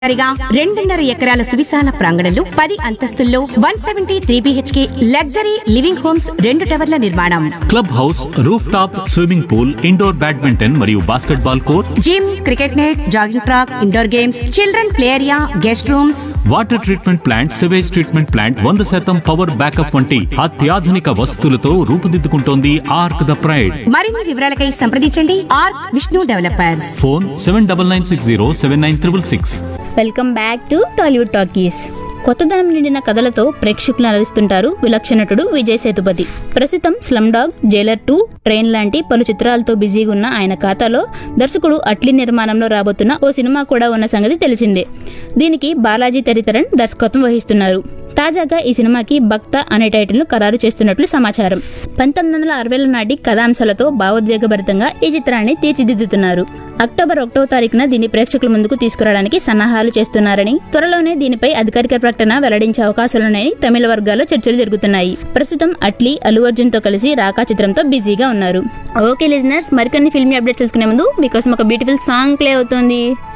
గా రెండున్నర ఎకరాల సువిశాల ప్రాంగణంలో పది అంతస్తుల్లో one seventy three BHK luxury living homes రెండు టవర్ల నిర్మాణం club house roof top swimming pool indoor badminton మరియు basketball court gym cricket net jogging track indoor games children play area guest rooms water treatment plant sewage treatment plant వంద శాతం power backup వంటి అత్యాధునిక వసతులతో రూపుదిద్దుకుంటోంది arc the pride మరిన్ని వివరాలకై సంప్రదించండి R Vishnu developers phone seven double nine six zero seven nine triple six welcome back to Tollywood talkies కొత్తదనం నిండిన కథలతో ప్రేక్షకులను అలరిస్తుంటారు విలక్షణ నటుడు విజయ్ సేతుపతి ప్రస్తుతం slumdog jailer two train లాంటి పలు చిత్రాలతో బిజీగా ఉన్న ఆయన ఖాతాలో దర్శకుడు అట్లీ నిర్మాణంలో రాబోతున్న ఓ సినిమా కూడా ఉన్న సంగతి తెలిసిందే దీనికి బాలాజీ తరితరన్ దర్శకత్వం వహిస్తున్నారు తాజాగా ఈ సినిమాకి భక్త అనే టైటిల్ను ఖరారు చేస్తున్నట్లు సమాచారం పంతొమ్మిది వందల అరవైల నాటి కథాంశాలతో భావోద్వేగభరితంగా ఈ చిత్రాన్ని తీర్చిదిద్దుతున్నారు అక్టోబర్ ఒకటో తారీఖున దీన్ని ప్రేక్షకుల ముందుకు తీసుకురావడానికి సన్నాహాలు చేస్తున్నారని త్వరలోనే దీనిపై అధికారిక ప్రకటన వెల్లడించే అవకాశాలున్నాయని తమిళ వర్గాల్లో చర్చలు జరుగుతున్నాయి ప్రస్తుతం అట్లీ అల్లు అర్జున్ తో కలిసి రాకా చిత్రంతో బిజీగా ఉన్నారు ఓకే లిజనర్స్ మరికొన్ని ఫిల్మీ అప్డేట్స్ తెలుసుకునే ముందు మీకోసం ఒక బ్యూటిఫుల్ సాంగ్ ప్లే అవుతోంది